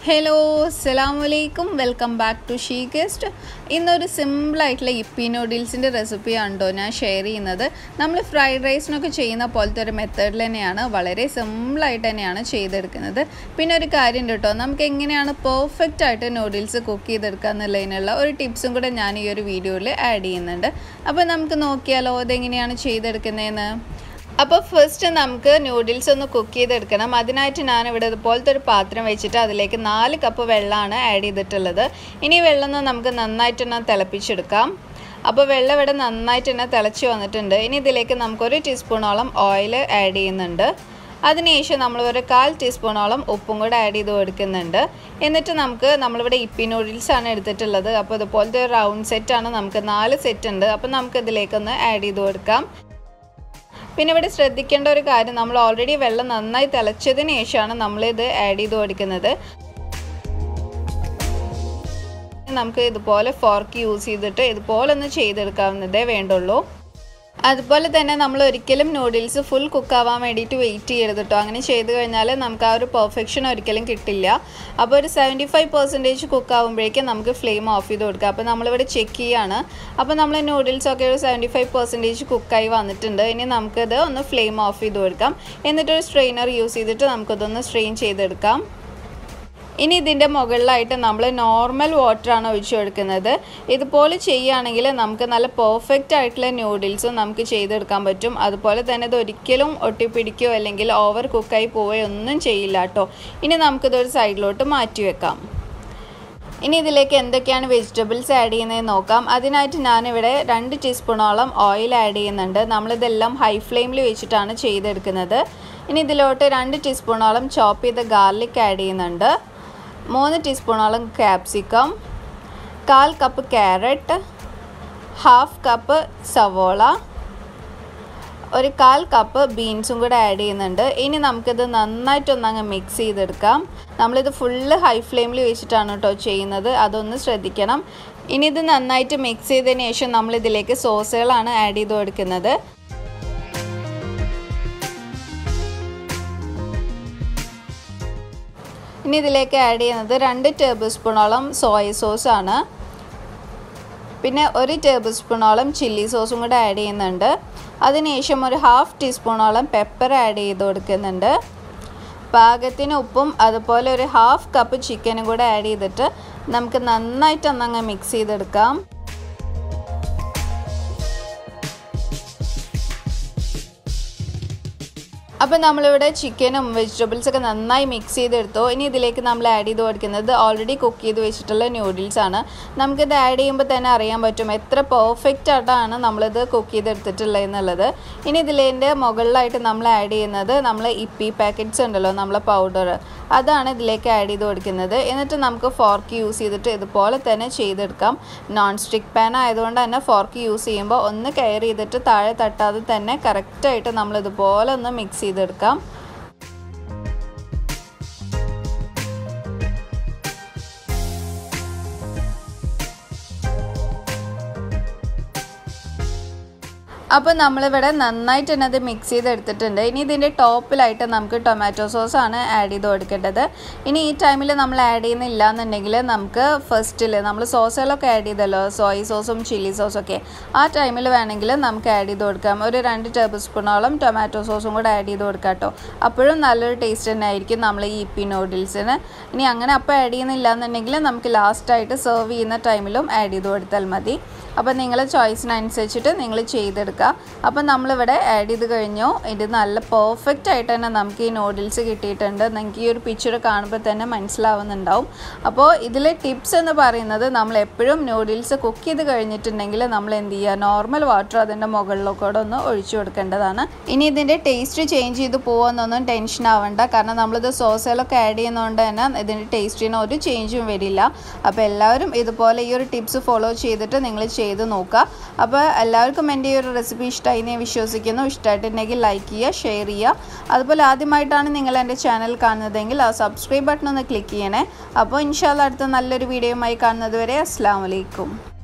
hello അസ്സലാം വലൈക്കും welcome back to she guest ഇന്നൊരു സിമ്പിളായിട്ടുള്ള ഇപ്പി നൂഡിൽസിൻ്റെ റെസിപ്പിയാണ് കേട്ടോ ഞാൻ ഷെയർ ചെയ്യുന്നത് നമ്മൾ ഫ്രൈഡ് റൈസിനൊക്കെ ചെയ്യുന്ന പോലത്തെ ഒരു മെത്തേഡിൽ തന്നെയാണ് വളരെ സിമ്പിളായിട്ട് തന്നെയാണ് ചെയ്തെടുക്കുന്നത് പിന്നെ ഒരു കാര്യം കേട്ടോ നമുക്ക് എങ്ങനെയാണ് പെർഫെക്റ്റ് ആയിട്ട് നൂഡിൽസ് കുക്ക് ചെയ്തെടുക്കുക എന്നുള്ളതിനുള്ള ഒരു ടിപ്സും കൂടെ ഞാൻ ഈ ഒരു വീഡിയോയിൽ ആഡ് ചെയ്യുന്നുണ്ട് അപ്പോൾ നമുക്ക് നോക്കിയാലോ അതെങ്ങനെയാണ് ചെയ്തെടുക്കുന്നതെന്ന് അപ്പോൾ ഫസ്റ്റ് നമുക്ക് നൂഡിൽസ് ഒന്ന് കുക്ക് ചെയ്തെടുക്കണം അതിനായിട്ട് ഞാൻ ഇവിടെ ഇതുപോലത്തെ ഒരു പാത്രം വെച്ചിട്ട് അതിലേക്ക് നാല് കപ്പ് വെള്ളമാണ് ആഡ് ചെയ്തിട്ടുള്ളത് ഇനി വെള്ളം ഒന്ന് നമുക്ക് നന്നായിട്ട് തന്നെ തിളപ്പിച്ചെടുക്കാം അപ്പോൾ വെള്ളം ഇവിടെ നന്നായിട്ട് തന്നെ തിളച്ച് വന്നിട്ടുണ്ട് ഇനി ഇതിലേക്ക് നമുക്കൊരു ടീസ്പൂണോളം ഓയിൽ ആഡ് ചെയ്യുന്നുണ്ട് അതിനുശേഷം നമ്മൾ ഒരു കാൽ ടീസ്പൂണോളം ഉപ്പും കൂടെ ആഡ് ചെയ്ത് കൊടുക്കുന്നുണ്ട് എന്നിട്ട് നമുക്ക് നമ്മളിവിടെ ഇപ്പി നൂഡിൽസ് ആണ് എടുത്തിട്ടുള്ളത് അപ്പോൾ ഇതുപോലത്തെ ഒരു റൗണ്ട് സെറ്റാണ് നമുക്ക് നാല് സെറ്റ് ഉണ്ട് അപ്പോൾ നമുക്ക് ഇതിലേക്കൊന്ന് ആഡ് ചെയ്ത് കൊടുക്കാം പിന്നെ ഇവിടെ ശ്രദ്ധിക്കേണ്ട ഒരു കാര്യം നമ്മൾ ഓൾറെഡി വെള്ളം നന്നായി തിളച്ചതിന് ശേഷമാണ് നമ്മളിത് ആഡ് ചെയ്ത് കൊടുക്കുന്നത് നമുക്ക് ഇതുപോലെ ഫോർക്ക് യൂസ് ചെയ്തിട്ട് ഇതുപോലെ ഒന്ന് ചെയ്തെടുക്കാവുന്നതേ വേണ്ടുള്ളൂ അതുപോലെ തന്നെ നമ്മൾ ഒരിക്കലും നൂഡിൽസ് ഫുൾ കുക്കാവാൻ വേണ്ടിയിട്ട് വെയിറ്റ് ചെയ്യരുത് കേട്ടോ അങ്ങനെ ചെയ്ത് കഴിഞ്ഞാൽ നമുക്ക് ആ ഒരു പെർഫെക്ഷൻ ഒരിക്കലും കിട്ടില്ല അപ്പോൾ ഒരു സെവൻറ്റി ഫൈവ് പെർസെൻറ്റേജ് കുക്കാവുമ്പോഴേക്കും നമുക്ക് ഫ്ലെയിം ഓഫ് ചെയ്ത് കൊടുക്കുക അപ്പോൾ നമ്മളിവിടെ ചെക്ക് ചെയ്യാണ് അപ്പോൾ നമ്മൾ നൂഡിൽസൊക്കെ ഒരു സെവൻറ്റി ഫൈവ് പെർസെൻറ്റേജ് കുക്കായി വന്നിട്ടുണ്ട് ഇനി നമുക്കിത് ഒന്ന് ഫ്ലെയിം ഓഫ് ചെയ്ത് കൊടുക്കാം എന്നിട്ടൊരു സ്ട്രെയിനർ യൂസ് ചെയ്തിട്ട് നമുക്കിതൊന്ന് സ്ട്രെയിൻ ചെയ്തെടുക്കാം ഇനി ഇതിൻ്റെ മുകളിലായിട്ട് നമ്മൾ നോർമൽ വാട്ടറാണ് ഒഴിച്ചു കൊടുക്കുന്നത് ഇതുപോലെ ചെയ്യുകയാണെങ്കിൽ നമുക്ക് നല്ല പെർഫെക്റ്റ് ആയിട്ടുള്ള നൂഡിൽസും നമുക്ക് ചെയ്തെടുക്കാൻ പറ്റും അതുപോലെ തന്നെ ഇത് ഒരിക്കലും ഒട്ടിപ്പിടിക്കുകയോ അല്ലെങ്കിൽ ഓവർ കുക്കായി പോവുകയോ ഒന്നും ചെയ്യില്ല കേട്ടോ ഇനി നമുക്കിതൊരു സൈഡിലോട്ട് മാറ്റി വെക്കാം ഇനി ഇതിലേക്ക് എന്തൊക്കെയാണ് വെജിറ്റബിൾസ് ആഡ് ചെയ്യുന്നതെന്ന് നോക്കാം അതിനായിട്ട് ഞാനിവിടെ രണ്ട് ടീസ്പൂണോളം ഓയിൽ ആഡ് ചെയ്യുന്നുണ്ട് നമ്മളിതെല്ലാം ഹൈ ഫ്ലെയിമിൽ വെച്ചിട്ടാണ് ചെയ്തെടുക്കുന്നത് ഇനി ഇതിലോട്ട് രണ്ട് ടീസ്പൂണോളം ചോപ്പ് ചെയ്ത ഗാർലിക് ആഡ് ചെയ്യുന്നുണ്ട് മൂന്ന് ടീസ്പൂണോളം ക്യാപ്സിക്കം കാൽ കപ്പ് ക്യാരറ്റ് ഹാഫ് കപ്പ് സവോള ഒരു കാൽ കപ്പ് ബീൻസും കൂടെ ആഡ് ചെയ്യുന്നുണ്ട് ഇനി നമുക്കിത് നന്നായിട്ടൊന്നങ്ങ് മിക്സ് ചെയ്തെടുക്കാം നമ്മളിത് ഫുള്ള് ഹൈ ഫ്ലെയിമിൽ വെച്ചിട്ടാണ് കേട്ടോ ചെയ്യുന്നത് അതൊന്ന് ശ്രദ്ധിക്കണം ഇനി ഇത് നന്നായിട്ട് മിക്സ് ചെയ്തതിന് ശേഷം നമ്മളിതിലേക്ക് സോസുകളാണ് ആഡ് ചെയ്ത് കൊടുക്കുന്നത് ഇനി ഇതിലേക്ക് ആഡ് ചെയ്യുന്നത് രണ്ട് ടേബിൾ സ്പൂണോളം സോയ സോസാണ് പിന്നെ ഒരു ടേബിൾ സ്പൂണോളം ചില്ലി സോസും കൂടെ ആഡ് ചെയ്യുന്നുണ്ട് അതിനുശേഷം ഒരു ഹാഫ് ടീസ്പൂണോളം പെപ്പർ ആഡ് ചെയ്ത് കൊടുക്കുന്നുണ്ട് പാകത്തിന് ഉപ്പും അതുപോലെ ഒരു ഹാഫ് കപ്പ് ചിക്കനും കൂടെ ആഡ് ചെയ്തിട്ട് നമുക്ക് നന്നായിട്ട് ഒന്നങ്ങ് മിക്സ് ചെയ്തെടുക്കാം അപ്പോൾ നമ്മളിവിടെ ചിക്കനും വെജിറ്റബിൾസൊക്കെ നന്നായി മിക്സ് ചെയ്തെടുത്തു ഇനി ഇതിലേക്ക് നമ്മൾ ആഡ് ചെയ്ത് കൊടുക്കുന്നത് ഓൾറെഡി കുക്ക് ചെയ്ത് വെച്ചിട്ടുള്ള നൂഡിൽസ് ആണ് നമുക്കിത് ആഡ് ചെയ്യുമ്പോൾ തന്നെ അറിയാൻ പറ്റും എത്ര പെർഫെക്റ്റ് ആയിട്ടാണ് നമ്മളിത് കുക്ക് ചെയ്തെടുത്തിട്ടുള്ളത് എന്നുള്ളത് ഇനി ഇതിലേൻ്റെ മുകളിലായിട്ട് നമ്മൾ ആഡ് ചെയ്യുന്നത് നമ്മൾ ഇപ്പി പാക്കറ്റ്സ് ഉണ്ടല്ലോ നമ്മളെ പൗഡർ അതാണ് ഇതിലേക്ക് ആഡ് ചെയ്ത് കൊടുക്കുന്നത് എന്നിട്ട് നമുക്ക് ഫോർക്ക് യൂസ് ചെയ്തിട്ട് ഇതുപോലെ തന്നെ ചെയ്തെടുക്കാം നോൺ സ്റ്റിക്ക് പാൻ ആയതുകൊണ്ട് തന്നെ ഫോർക്ക് യൂസ് ചെയ്യുമ്പോൾ ഒന്ന് കെയർ ചെയ്തിട്ട് താഴെ തട്ടാതെ തന്നെ കറക്റ്റായിട്ട് നമ്മൾ ഇതുപോലെ ഒന്ന് മിക്സ് ചെയ്തെടുക്കാം അപ്പോൾ നമ്മളിവിടെ നന്നായിട്ട് തന്നെ അത് മിക്സ് ചെയ്തെടുത്തിട്ടുണ്ട് ഇനി ഇതിൻ്റെ ടോപ്പിലായിട്ട് നമുക്ക് ടൊമാറ്റോ സോസാണ് ആഡ് ചെയ്ത് കൊടുക്കേണ്ടത് ഇനി ഈ ടൈമിൽ നമ്മൾ ആഡ് ചെയ്യുന്നില്ല എന്നുണ്ടെങ്കിൽ നമുക്ക് ഫസ്റ്റിൽ നമ്മൾ സോസുകളൊക്കെ ആഡ് ചെയ്തല്ലോ സോയ സോസും ചില്ലി സോസും ഒക്കെ ആ ടൈമിൽ വേണമെങ്കിൽ നമുക്ക് ആഡ് ചെയ്ത് കൊടുക്കാം ഒരു രണ്ട് ടേബിൾ സ്പൂണോളം ടൊമാറ്റോ സോസും കൂടെ ആഡ് ചെയ്ത് കൊടുക്കാം കേട്ടോ അപ്പോഴും നല്ലൊരു ടേസ്റ്റ് തന്നെ ആയിരിക്കും നമ്മൾ ഈ ഇപ്പി നൂഡിൽസിന് ഇനി അങ്ങനെ അപ്പോൾ ആഡ് ചെയ്യുന്നില്ല എന്നുണ്ടെങ്കിൽ നമുക്ക് ലാസ്റ്റായിട്ട് സെർവ് ചെയ്യുന്ന ടൈമിലും ആഡ് ചെയ്ത് കൊടുത്താൽ മതി അപ്പോൾ നിങ്ങൾ ചോയ്സിനനുസരിച്ചിട്ട് നിങ്ങൾ ചെയ്തെടുക്കുക അപ്പോൾ നമ്മളിവിടെ ആഡ് ചെയ്ത് കഴിഞ്ഞു ഇത് നല്ല പെർഫെക്റ്റ് ആയിട്ട് തന്നെ നമുക്ക് ഈ നൂഡിൽസ് കിട്ടിയിട്ടുണ്ട് നിങ്ങൾക്ക് ഈ ഒരു പിക്ചർ കാണുമ്പോൾ തന്നെ മനസ്സിലാവുന്നുണ്ടാവും അപ്പോൾ ഇതിലെ ടിപ്സ് എന്ന് പറയുന്നത് നമ്മൾ എപ്പോഴും നൂഡിൽസ് കുക്ക് ചെയ്ത് കഴിഞ്ഞിട്ടുണ്ടെങ്കിൽ നമ്മൾ എന്ത് ചെയ്യുക നോർമൽ വാട്ടർ അതിൻ്റെ മുകളിലൊക്കെ ഒന്ന് ഒഴിച്ചു കൊടുക്കേണ്ടതാണ് ഇനി ഇതിൻ്റെ ടേസ്റ്റ് ചേഞ്ച് ചെയ്ത് പോകുമെന്നൊന്നും ടെൻഷൻ ആവണ്ട കാരണം നമ്മളിത് സോസുകളൊക്കെ ആഡ് ചെയ്യുന്നതുകൊണ്ട് തന്നെ ഇതിൻ്റെ ടേസ്റ്റിന് ഒരു ചേഞ്ചും വരില്ല അപ്പോൾ എല്ലാവരും ഇതുപോലെ ഈ ഒരു ടിപ്സ് ഫോളോ ചെയ്തിട്ട് നിങ്ങൾ ചെയ്ത് നോക്കുക അപ്പോൾ എല്ലാവർക്കും എൻ്റെ ഈ ഒരു റെസിപ്പി ഇഷ്ടമായി ഞാൻ വിശ്വസിക്കുന്നു ഇഷ്ടമായിട്ടുണ്ടെങ്കിൽ ലൈക്ക് ചെയ്യുക ഷെയർ ചെയ്യുക അതുപോലെ ആദ്യമായിട്ടാണ് നിങ്ങൾ എൻ്റെ ചാനൽ കാണുന്നതെങ്കിൽ ആ സബ്സ്ക്രൈബ് ബട്ടൺ ഒന്ന് ക്ലിക്ക് ചെയ്യണേ അപ്പോൾ ഇൻഷാല്ല അടുത്ത നല്ലൊരു വീഡിയോയുമായി കാണുന്നത് വരെ അസ്സാം വലൈക്കും